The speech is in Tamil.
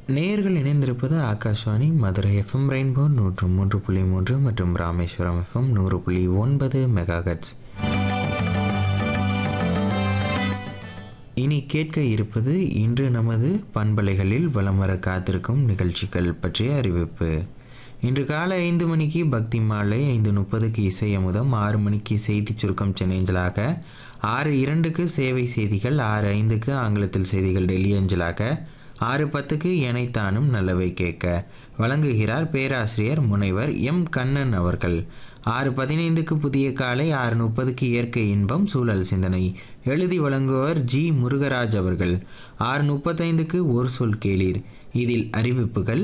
நேயர்கள் இணைந்திருப்பது ஆகாஷ்வாணி மதுரை எஃப்எம் ரெயின்போ நூற்று மூன்று புள்ளி மூன்று மற்றும் ராமேஸ்வரம் எஃப்எம் நூறு புள்ளி ஒன்பது மெகாஹெட்ஸ் இனி கேட்க இருப்பது இன்று நமது பண்பலைகளில் வலம் வர காத்திருக்கும் நிகழ்ச்சிகள் பற்றிய அறிவிப்பு இன்று காலை ஐந்து மணிக்கு பக்தி மாலை ஐந்து முப்பதுக்கு இசை அமுதம் ஆறு மணிக்கு செய்தி சுருக்கம் சென்னேஞ்சலாக ஆறு இரண்டுக்கு சேவை செய்திகள் ஆறு ஐந்துக்கு ஆங்கிலத்தில் செய்திகள் டெல்லி அஞ்சலாக ஆறு பத்துக்கு எனைத்தானும் நல்லவை கேட்க வழங்குகிறார் பேராசிரியர் முனைவர் எம் கண்ணன் அவர்கள் ஆறு பதினைந்துக்கு புதிய காலை ஆறு முப்பதுக்கு இயற்கை இன்பம் சூழல் சிந்தனை எழுதி வழங்குவர் ஜி முருகராஜ் அவர்கள் ஆறு முப்பத்தைந்துக்கு ஒரு சொல் கேளீர் இதில் அறிவிப்புகள்